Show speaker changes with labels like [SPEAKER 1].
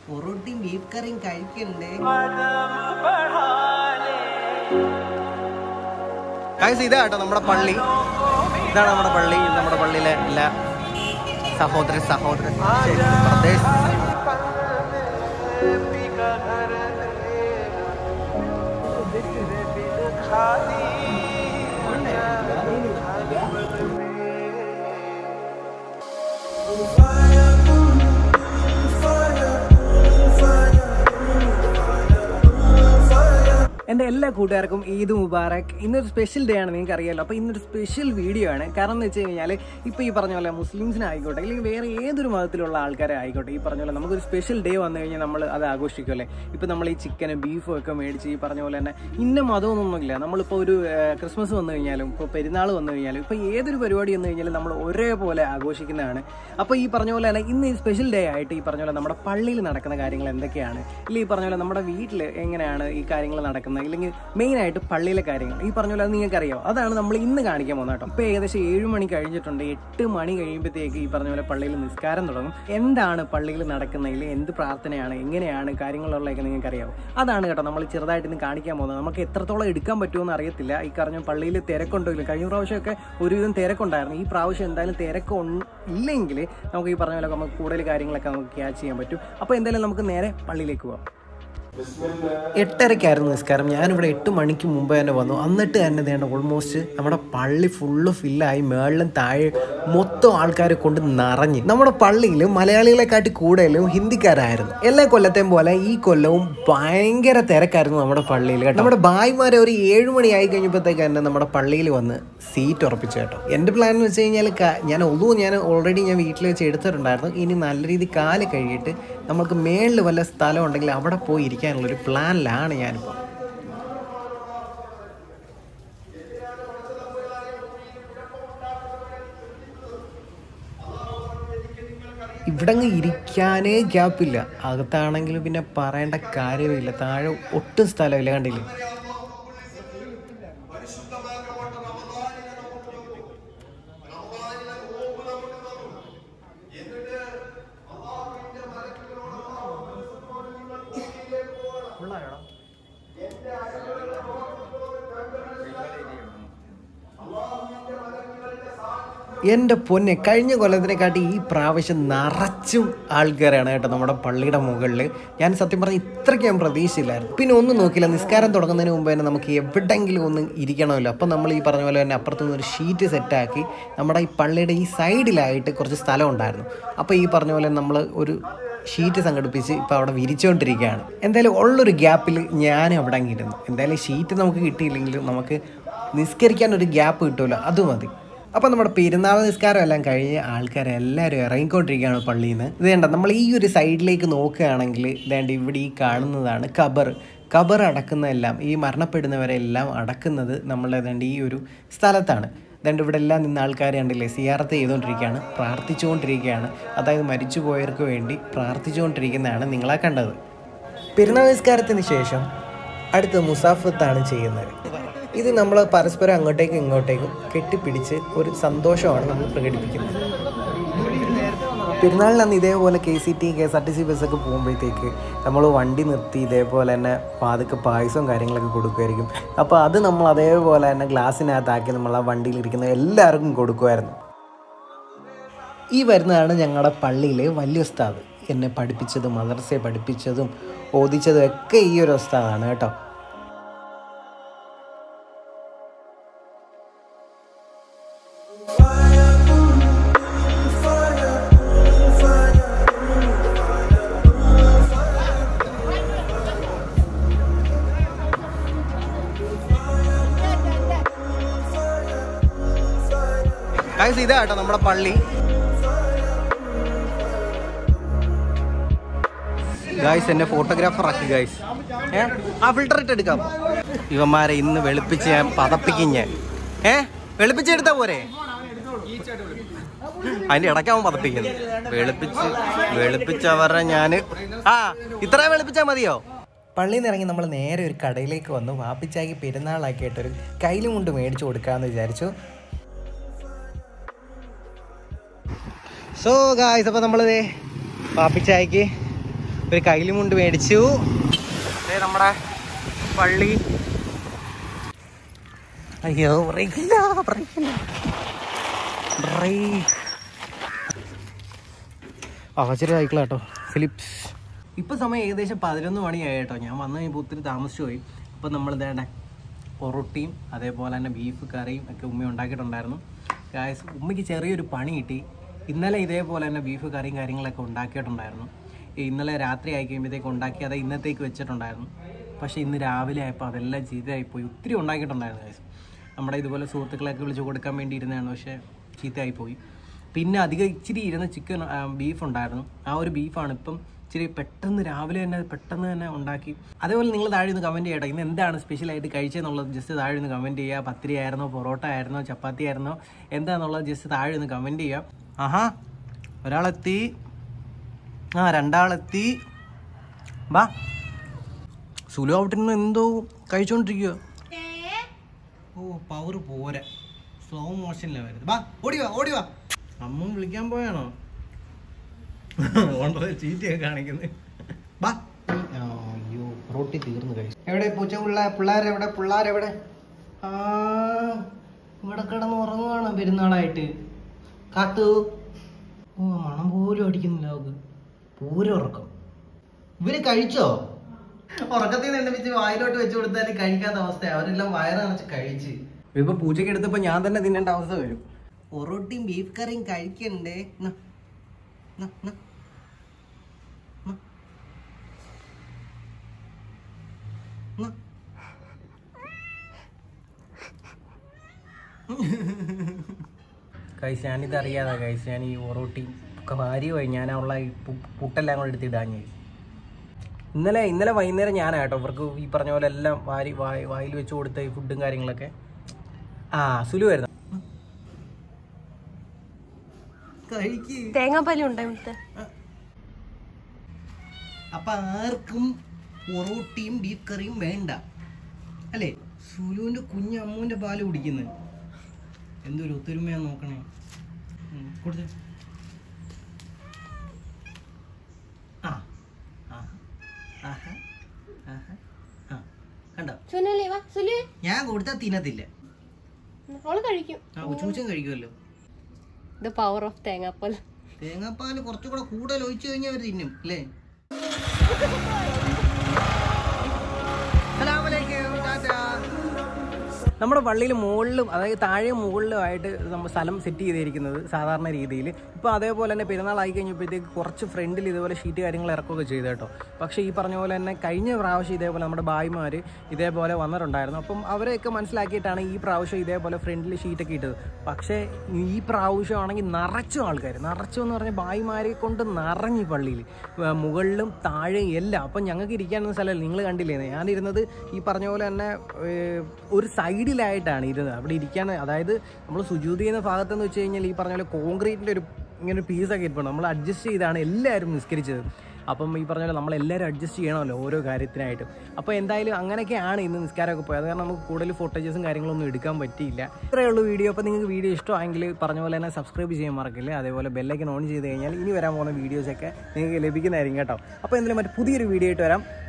[SPEAKER 1] പൊറോട്ടയും ബീഫ് കറിയും കഴിക്കണ്ടേ ഗൈസ് ഇതാ കേട്ടോ നമ്മുടെ പള്ളി ഇതാണ് നമ്മുടെ പള്ളി ഇത് നമ്മുടെ പള്ളിയിലെ എല്ലാ സഹോദര സഹോദര പ്രദേശ് എൻ്റെ എല്ലാ കൂട്ടുകാർക്കും ഈദ് മുബാറക് ഇന്നൊരു സ്പെഷ്യൽ ഡേ ആണ് നിങ്ങൾക്ക് അറിയാമല്ലോ അപ്പോൾ ഇന്നൊരു സ്പെഷ്യൽ വീഡിയോ ആണ് കാരണം എന്ന് വെച്ച് കഴിഞ്ഞാൽ ഇപ്പോൾ ഈ പറഞ്ഞ പോലെ മുസ്ലിംസിനായിക്കോട്ടെ അല്ലെങ്കിൽ വേറെ ഏതൊരു മതത്തിലുള്ള ആൾക്കാരെ ആയിക്കോട്ടെ ഈ പറഞ്ഞ പോലെ നമുക്കൊരു സ്പെഷ്യൽ ഡേ വന്നു കഴിഞ്ഞാൽ നമ്മൾ അത് ആഘോഷിക്കുമല്ലേ ഇപ്പോൾ നമ്മൾ ഈ ചിക്കനും ബീഫും ഒക്കെ മേടിച്ച് ഈ പറഞ്ഞ പോലെ തന്നെ ഇന്ന മതമൊന്നുമില്ല നമ്മളിപ്പോൾ ഒരു ഏഹ്, ക്രിസ്മസ് വന്നു കഴിഞ്ഞാലും ഇപ്പോൾ പെരുന്നാൾ വന്നു കഴിഞ്ഞാലും ഇപ്പോൾ ഏതൊരു പരിപാടി വന്നു കഴിഞ്ഞാലും നമ്മൾ ഒരേപോലെ ആഘോഷിക്കുന്നതാണ് അപ്പോൾ ഈ പറഞ്ഞ പോലെ തന്നെ ഇന്ന് ഈ സ്പെഷ്യൽ ഡേ ആയിട്ട് ഈ പറഞ്ഞ പോലെ നമ്മുടെ പള്ളിയിൽ നടക്കുന്ന കാര്യങ്ങൾ എന്തൊക്കെയാണ് ഇല്ലെങ്കിൽ ഈ പറഞ്ഞ പോലെ നമ്മുടെ വീട്ടിൽ എങ്ങനെയാണ് ഈ കാര്യങ്ങൾ നടക്കുന്നത് ഇല്ലെങ്കിൽ മെയിനായിട്ട് പള്ളിയിലെ കാര്യങ്ങൾ ഈ പറഞ്ഞ പോലെ അത് നിങ്ങൾക്ക് അറിയാം അതാണ് നമ്മൾ ഇന്ന് കാണിക്കാൻ പോകുന്നത് കേട്ടോ ഇപ്പോൾ ഏകദേശം ഏഴ് മണി കഴിഞ്ഞിട്ടുണ്ട് എട്ട് മണി കഴിയുമ്പോഴത്തേക്ക് ഈ പറഞ്ഞ പോലെ പള്ളിയിൽ നിസ്കാരം തുടങ്ങും എന്താണ് പള്ളിയിൽ നടക്കുന്നത് ഇല്ലെങ്കിൽ എന്ത് പ്രാർത്ഥനയാണ് എങ്ങനെയാണ് കാര്യങ്ങളുള്ളതൊക്കെ നിങ്ങൾക്ക് അറിയാവും അതാണ് കേട്ടോ നമ്മൾ ചെറുതായിട്ട് ഇന്ന് കാണിക്കാൻ പോകുന്നത് നമുക്ക് എത്രത്തോളം എടുക്കാൻ പറ്റുമെന്ന് അറിയത്തില്ല ഈ പറഞ്ഞ പള്ളിയിൽ തിരക്കുണ്ടോ ഇല്ല കഴിഞ്ഞ പ്രാവശ്യമൊക്കെ ഒരുവിധം തിരക്കുണ്ടായിരുന്നു ഈ പ്രാവശ്യം എന്തായാലും തിരക്ക് ഉൺ- ഇല്ലെങ്കിൽ നമുക്ക് ഈ പറഞ്ഞ പോലെ നമുക്ക് കൂടുതൽ കാര്യങ്ങളൊക്കെ നമുക്ക് ക്യാച്ച് ചെയ്യാൻ പറ്റും അപ്പോൾ എന്തായാലും നമുക്ക് നേരെ പള്ളിയിലേക്ക് പോകാം എട്ടരയ്ക്കായിരുന്നു നിസ്കാരം ഞാനിവിടെ എട്ട് മണിക്ക് മുമ്പ് തന്നെ വന്നു എന്നിട്ട് തന്നെ വേണ്ട ഓൾമോസ്റ്റ് നമ്മുടെ പള്ളി ഫുള്ള് ഫില്ലായി മേളിലും താഴെ മൊത്തം ആൾക്കാരെ കൊണ്ട് നിറഞ്ഞ് നമ്മുടെ പള്ളിയിൽ മലയാളികളെക്കാട്ടി കൂടുതലും ഹിന്ദിക്കാരായിരുന്നു എല്ലാ കൊല്ലത്തെയും പോലെ ഈ കൊല്ലവും ഭയങ്കര തിരക്കായിരുന്നു നമ്മുടെ പള്ളിയിൽ കേട്ടോ നമ്മുടെ ഭായിമാരെ ഒരു ഏഴ് മണി ആയി കഴിഞ്ഞപ്പോഴത്തേക്ക് തന്നെ നമ്മുടെ പള്ളിയിൽ വന്ന് സീറ്റ് ഉറപ്പിച്ചു കേട്ടോ എൻ്റെ പ്ലാൻ എന്ന് വെച്ച് കഴിഞ്ഞാൽ ക- ഞാൻ ഒന്നു ഞാൻ ഓൾറെഡി ഞാൻ വീട്ടിൽ വെച്ച് എടുത്തിട്ടുണ്ടായിരുന്നു ഇനി നല്ല രീതി കാല് കഴുകിയിട്ട് നമുക്ക് മേളിൽ വല്ല സ്ഥലം ഉണ്ടെങ്കിൽ അവിടെ പോയി ഇരിക്കാനുള്ളൊരു പ്ലാനിലാണ് ഞാനിപ്പോൾ ഇവിടെ അങ്ങ് ഇരിക്കാനേ ഗ്യാപ്പില്ല അകത്താണെങ്കിലും പിന്നെ പറയേണ്ട കാര്യമില്ല താഴെ ഒട്ടും സ്ഥലമില്ല കണ്ടില്ലേ എൻ്റെ പൊന്നെ കഴിഞ്ഞ കൊല്ലത്തിനെക്കാട്ടി ഈ പ്രാവശ്യം നിറച്ചും ആൾക്കാരാണ് കേട്ടോ നമ്മുടെ പള്ളിയുടെ മുകളിൽ ഞാൻ സത്യം പറഞ്ഞാൽ ഇത്രയ്ക്ക് ഞാൻ പ്രതീക്ഷയില്ലായിരുന്നു പിന്നെ ഒന്നും നോക്കില്ല നിസ്കാരം തുടങ്ങുന്നതിന് മുമ്പ് തന്നെ നമുക്ക് എവിടെയെങ്കിലും ഒന്ന് ഇരിക്കണമല്ലോ അപ്പം നമ്മൾ ഈ പറഞ്ഞ പോലെ തന്നെ അപ്പുറത്തുനിന്ന് ഒരു ഷീറ്റ് സെറ്റാക്കി നമ്മുടെ ഈ പള്ളിയുടെ ഈ സൈഡിലായിട്ട് കുറച്ച് സ്ഥലം ഉണ്ടായിരുന്നു അപ്പോൾ ഈ പറഞ്ഞ പോലെ നമ്മൾ ഒരു ഷീറ്റ് സംഘടിപ്പിച്ച് ഇപ്പോൾ അവിടെ വിരിച്ചുകൊണ്ടിരിക്കുകയാണ് എന്തായാലും ഉള്ളൊരു ഗ്യാപ്പിൽ ഞാൻ അവിടെ അങ്ങിരുന്നു എന്തായാലും ഷീറ്റ് നമുക്ക് കിട്ടിയില്ലെങ്കിലും നമുക്ക് നിസ്കരിക്കാൻ ഒരു ഗ്യാപ്പ് കിട്ടുമല്ലോ അത് മതി അപ്പോൾ നമ്മുടെ പെരുന്നാൾ നിസ്കാരം എല്ലാം കഴിഞ്ഞ് ആൾക്കാരെല്ലാവരും ഇറങ്ങിക്കൊണ്ടിരിക്കുകയാണ് പള്ളിയിൽ നിന്ന് ഇത് വേണ്ട നമ്മൾ ഈ ഒരു സൈഡിലേക്ക് നോക്കുകയാണെങ്കിൽ ഇതേണ്ട ഇവിടെ ഈ കാണുന്നതാണ് ഖബർ ഖബർ അടക്കുന്നതെല്ലാം ഈ മരണപ്പെടുന്നവരെല്ലാം അടക്കുന്നത് നമ്മളെ ഏതാണ്ട് ഈ ഒരു സ്ഥലത്താണ് അതുകൊണ്ട് ഇവിടെ എല്ലാം നിന്ന് ആൾക്കാർ കണ്ടില്ലേ സിയാറത്ത് ചെയ്തുകൊണ്ടിരിക്കുകയാണ് പ്രാർത്ഥിച്ചുകൊണ്ടിരിക്കുകയാണ് അതായത് മരിച്ചു പോയവർക്ക് വേണ്ടി പ്രാർത്ഥിച്ചുകൊണ്ടിരിക്കുന്നതാണ് നിങ്ങളെ കണ്ടത് പെരുന്നാൾ നിസ്കാരത്തിന് ശേഷം അടുത്ത മുസാഫത്താണ് ചെയ്യുന്നത് ഇത് നമ്മൾ പരസ്പരം അങ്ങോട്ടേക്കും ഇങ്ങോട്ടേക്കും കെട്ടിപ്പിടിച്ച് ഒരു സന്തോഷമാണ് നമ്മൾ പ്രകടിപ്പിക്കുന്നത് പെരുന്നാളിന് അന്ന് ഇതേപോലെ K C T K S R T C ബസ്സൊക്കെ പോകുമ്പോഴത്തേക്ക് നമ്മൾ വണ്ടി നിർത്തി ഇതേപോലെ തന്നെ പാതൊക്കെ പായസവും കാര്യങ്ങളൊക്കെ കൊടുക്കുമായിരിക്കും അപ്പോൾ അത് നമ്മൾ അതേപോലെ തന്നെ ഗ്ലാസ്സിനകത്താക്കി നമ്മൾ ആ വണ്ടിയിലിരിക്കുന്ന എല്ലാവർക്കും കൊടുക്കുമായിരുന്നു ഈ വരുന്നതാണ് ഞങ്ങളുടെ പള്ളിയിലെ വലിയ ഉസ്താദ് എന്നെ പഠിപ്പിച്ചതും മദർസയെ പഠിപ്പിച്ചതും ഓദിച്ചതും ഒക്കെ ഈ ഒരു ഉസ്താദാണ് കേട്ടോ ഗായ്സ് ഇതാ കേട്ടോ നമ്മുടെ പള്ളി ഗായ്സ് എന്നെ ഫോട്ടോഗ്രാഫർ ആക്കി ഗായ്സ് ഏ ആ ഫിൽറ്റർ ഇട്ട് എടുക്കാം ഇവന്മാരെ ഇന്ന് വെളുപ്പിച്ച് ഞാൻ പതപ്പിക്കും ഞാൻ ഏ വെളുപ്പിച്ചെടുത്താ പോരെ അതിന്റെ ഇടയ്ക്കാവും പതപ്പിക്കുന്നത് വെളുപ്പിച്ച് വെളുപ്പിച്ചവരെ ഞാന് ആ ഇത്ര വെളുപ്പിച്ചാ മതിയോ പള്ളിയിൽ നിന്ന് ഇറങ്ങി നമ്മൾ നേരെ ഒരു കടയിലേക്ക് വന്നു വാപ്പിച്ചാക്കി പെരുന്നാളാക്കിയിട്ടൊരു കയ്യിലും കൊണ്ട് മേടിച്ചു കൊടുക്കാമെന്ന് വിചാരിച്ചു സോ ഗായ്സ് അപ്പോൾ നമ്മളിതേ പാപ്പിച്ചായ്ക്ക് ഒരു കൈലിമുണ്ട് മേടിച്ചു ദേ നമ്മുടെ പള്ളി അയ്യോ ബ്രേക്കില്ല ബ്രേക്കില്ല ബ്രേക്ക് അവസര സൈക്കിൾ കേട്ടോ ഫിലിപ്സ് ഇപ്പൊ സമയം ഏകദേശം പതിനൊന്ന് മണിയായി കേട്ടോ ഞാൻ വന്നു കഴിഞ്ഞപ്പോൾ ഒത്തിരി താമസിച്ചു പോയി അപ്പോൾ നമ്മൾ ഇതേടെ പൊറോട്ടിയും അതേപോലെ തന്നെ ബീഫ് കറിയും ഒക്കെ ഉമ്മ ഉണ്ടാക്കിയിട്ടുണ്ടായിരുന്നു ഗായസ് ഉമ്മയ്ക്ക് ചെറിയൊരു പണി കിട്ടി ഇന്നലെ ഇതേപോലെ തന്നെ ബീഫ് കറിയും കാര്യങ്ങളൊക്കെ ഉണ്ടാക്കിയിട്ടുണ്ടായിരുന്നു ഈ ഇന്നലെ രാത്രി ആയി കഴിയുമ്പോഴത്തേക്ക് ഉണ്ടാക്കി അത് ഇന്നത്തേക്ക് വെച്ചിട്ടുണ്ടായിരുന്നു പക്ഷേ ഇന്ന് രാവിലെ ആയപ്പോൾ അതെല്ലാം ചീത്തയായിപ്പോയി ഒത്തിരി ഉണ്ടാക്കിയിട്ടുണ്ടായിരുന്നു ഗായസ് നമ്മുടെ ഇതുപോലെ സുഹൃത്തുക്കളൊക്കെ വിളിച്ച് കൊടുക്കാൻ വേണ്ടി ഇരുന്നതാണ് പക്ഷേ ചീത്തയായിപ്പോയി പിന്നെ അധികം ഇച്ചിരി ഇരുന്ന ചിക്കൻ ബീഫ് ഉണ്ടായിരുന്നു ആ ഒരു ബീഫാണ് ഇപ്പം ഇച്ചിരി പെട്ടെന്ന് രാവിലെ തന്നെ പെട്ടെന്ന് തന്നെ ഉണ്ടാക്കി അതേപോലെ നിങ്ങൾ താഴെ നിന്ന് കമൻറ്റ് ചെയ്യട്ടെ ഇന്ന് എന്താണ് സ്പെഷ്യലായിട്ട് കഴിച്ചതെന്നുള്ളത് ജസ്റ്റ് താഴെ നിന്ന് കമൻറ്റ് ചെയ്യുക പത്തിരി ആയിരുന്നോ പൊറോട്ട ആയിരുന്നോ ചപ്പാത്തി ആയിരുന്നോ എന്താണെന്നുള്ളത് ജസ്റ്റ് താഴെ നിന്ന് കമൻറ്റ് ചെയ്യുക ആഹാ ഒരാളെത്തി ആ രണ്ടാളെത്തി ബാ സുലു അവിടെ നിന്ന് എന്തോ കഴിച്ചോണ്ടിരിക്കുക ഓ പവർ പോരാ സ്ലോ മോഷനിലാണ് വരുന്നത് ബാ ഓടി വാ ഓടി വാ അമ്മ വിളിക്കാൻ പോയാണോ വളരെ ചീത്തയൊക്കെ കാണിക്കുന്നത് ബാ അയ്യോ റൊട്ടി തീർന്നു കഴിച്ചു എവിടെ പൂച്ച പിള്ള പിള്ളേരെവിടെ പിള്ളേരെവിടെ ആ ഇവിടെ കിടന്ന് ഉറങ്ങുവാണ് പെരുന്നാളായിട്ട് കാത്തു ഓ മണം പോലും അടിക്കുന്നില്ല അവക്ക് പൂരം ഉറക്കം ഇവര് കഴിച്ചോ ഉറക്കത്തിൽ നിന്ന് എണ്ണിപ്പിച്ച് വായിലോട്ട് വെച്ച് കൊടുത്താൽ കഴിക്കാത്ത അവസ്ഥ അവരെല്ലാം വയറണച്ച് കഴിച്ച് ഇപ്പൊ പൂച്ചയ്ക്ക് എടുത്തപ്പോ ഞാൻ തന്നെ തിന്നേണ്ട അവസ്ഥ വരും പൊറോട്ടയും ബീഫ് കറിയും കഴിക്കണ്ടേ ന്നാ, ന്നാ, ന്നാ. ന്നാ. ന്നാ. കൈസ് ഞാനിത് അറിയാതെ കൈസ് ഞാൻ ഈ പൊറോട്ടി ഒക്കെ ഭാര്യമായി ഞാൻ ഉള്ള ഈ പു- പുട്ടെല്ലാം കൂടെ എടുത്ത് ഇടാൻ ഇന്നലെ ഇന്നലെ വൈകുന്നേരം ഞാനാട്ടോ ഇവർക്ക് ഈ പറഞ്ഞ പോലെ എല്ലാം വാരി വായി വായിൽ വെച്ച് കൊടുത്ത ഈ ഫുഡും കാര്യങ്ങളൊക്കെ ആ സുലു വരുന്ന കഴിക്ക്
[SPEAKER 2] തേങ്ങാപ്പാലും ഉണ്ടോ ഇവിടുത്തെ
[SPEAKER 1] അപ്പൊ ആർക്കും പൊറോട്ടിയും ബീഫ് കറിയും വേണ്ട അല്ലേ സുലുവിന്റെ കുഞ്ഞ് അമ്മൂന്റെ പാല് കുടിക്കുന്നത് എന്തൊരു ഒത്തൊരുമയാ നോക്കണേ ഉം, കൊടുത്തേ ആ ആ ആഹാ ആഹാ ആ കണ്ടോ
[SPEAKER 2] സുനല്ലേ വാ സുലു
[SPEAKER 1] ഞാൻ കൊടുത്താൽ തിന്നത്തില്ല
[SPEAKER 2] അവള് കഴിക്കും
[SPEAKER 1] ആ ഉച്ചൂച്ചൻ കഴിക്കുമല്ലോ
[SPEAKER 2] ഇത് പവർ ഓഫ് തേങ്ങാപ്പാൽ
[SPEAKER 1] തേങ്ങാപ്പാൽ കുറച്ചുകൂടെ കൂടുതൽ ഒഴിച്ചു കഴിഞ്ഞാൽ അവർ തിന്നും അല്ലേ നമ്മുടെ പള്ളിയിൽ മുകളിലും അതായത് താഴെ മുകളിലുമായിട്ട് നമ്മൾ സ്ഥലം സെറ്റ് ചെയ്തിരിക്കുന്നത് സാധാരണ രീതിയിൽ ഇപ്പോൾ അതേപോലെ തന്നെ പെരുന്നാളായി കഴിഞ്ഞപ്പോഴത്തേക്ക് കുറച്ച് ഫ്രണ്ടിൽ ഇതേപോലെ ഷീറ്റ് കാര്യങ്ങൾ ഇറക്കുകയൊക്കെ ചെയ്തു കേട്ടോ പക്ഷേ ഈ പറഞ്ഞ പോലെ തന്നെ കഴിഞ്ഞ പ്രാവശ്യം ഇതേപോലെ നമ്മുടെ ബായിമാർ ഇതേപോലെ വന്നിട്ടുണ്ടായിരുന്നു അപ്പം അവരെയൊക്കെ മനസ്സിലാക്കിയിട്ടാണ് ഈ പ്രാവശ്യം ഇതേപോലെ ഫ്രണ്ടിൽ ഷീറ്റൊക്കെ ഇട്ടത് പക്ഷേ ഈ പ്രാവശ്യമാണെങ്കിൽ നിറച്ചു ആൾക്കാർ നിറച്ചു എന്ന് പറഞ്ഞാൽ ബായിമാരെ കൊണ്ട് നിറഞ്ഞു പള്ളിയിൽ മുകളിലും താഴെയും എല്ലാം അപ്പം ഞങ്ങൾക്ക് ഇരിക്കാനൊന്നും സ്ഥലമല്ല നിങ്ങൾ കണ്ടില്ലേ ഞാനിരുന്നത് ഈ പറഞ്ഞ പോലെ തന്നെ ഏഹ്, ഒരു സൈഡിലായിട്ടാണ് ഇരുന്നത് അവിടെ ഇരിക്കാൻ അതായത് നമ്മൾ സുജൂതി ചെയ്യുന്ന ഭാഗത്തെന്ന് വെച്ച് കഴിഞ്ഞാൽ ഈ പറഞ്ഞ പോലെ കോൺക്രീറ്റിൻ്റെ ഒരു ഇങ്ങനെ ഒരു പീസൊക്കെ ഇരിപ്പുണ്ട് നമ്മൾ അഡ്ജസ്റ്റ് ചെയ്താണ് എല്ലാവരും നിസ്കരിച്ചത് അപ്പം ഈ പറഞ്ഞ പോലെ നമ്മളെല്ലാവരും അഡ്ജസ്റ്റ് ചെയ്യണമല്ലോ ഓരോ കാര്യത്തിനായിട്ടും അപ്പോൾ എന്തായാലും അങ്ങനെയൊക്കെയാണ് ഇന്ന് നിസ്കാരമൊക്കെ പോയത് അത് കാരണം നമുക്ക് കൂടുതൽ ഫോട്ടോജസും കാര്യങ്ങളൊന്നും എടുക്കാൻ പറ്റിയില്ല ഇത്രയേ ഉള്ളൂ വീഡിയോ അപ്പോൾ നിങ്ങൾക്ക് വീഡിയോ ഇഷ്ടമായെങ്കിൽ പറഞ്ഞ പോലെ തന്നെ സബ്സ്ക്രൈബ് ചെയ്യാൻ മറക്കില്ല അതേപോലെ ബെല്ലൈക്കൻ ഓൺ ചെയ്ത് കഴിഞ്ഞാൽ ഇനി വരാൻ പോകുന്ന വീഡിയോസൊക്കെ നിങ്ങൾക്ക് ലഭിക്കുന്നതായിരിക്കും കേട്ടോ അപ്പോൾ എന്തെങ്കിലും മറ്റു പുതിയൊരു വീഡിയോ ആയിട്ട് വരാം